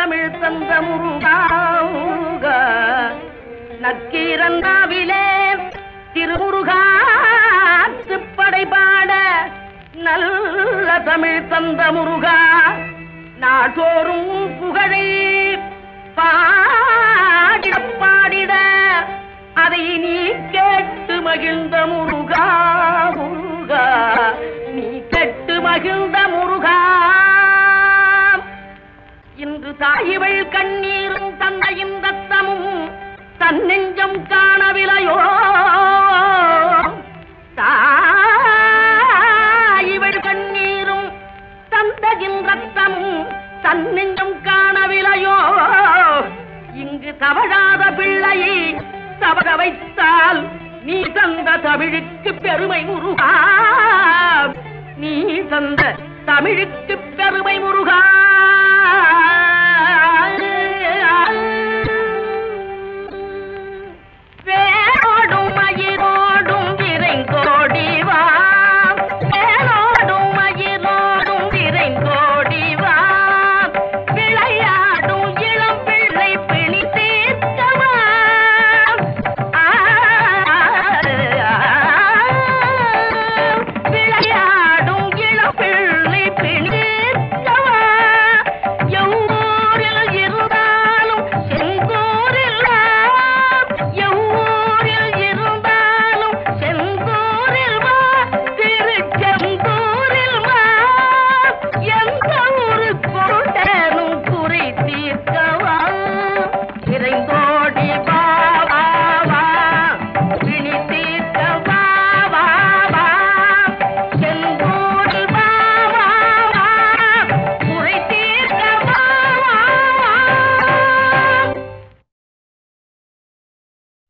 தமிழ் தந்த முருகா நக்கீரந்தாவிலே திருமுருகா திருப்படை பாட நல்ல தமிழ் தந்த முருகா நாடோறும் புகழை பாடிட பாடிட அதை நீ கேட்டு மகிழ்ந்த முருகா முருகா நீ கேட்டு மகிழ்ந்த முருகா இன்று தாயிவள் கண்ணீரும் தந்தையின் ரத்தமும் தன்னெஞ்சம் காணவிலையோ தாயிவள் கண்ணீரும் தந்தையின் ரத்தமும் தன்னெஞ்சம் காணவிலையோ இங்கு தவழாத பிள்ளையை தவற வைத்தால் நீ தந்த தமிழுக்கு பெருமை முருகா நீ தந்த தமிழுக்கு பெருமை முருகா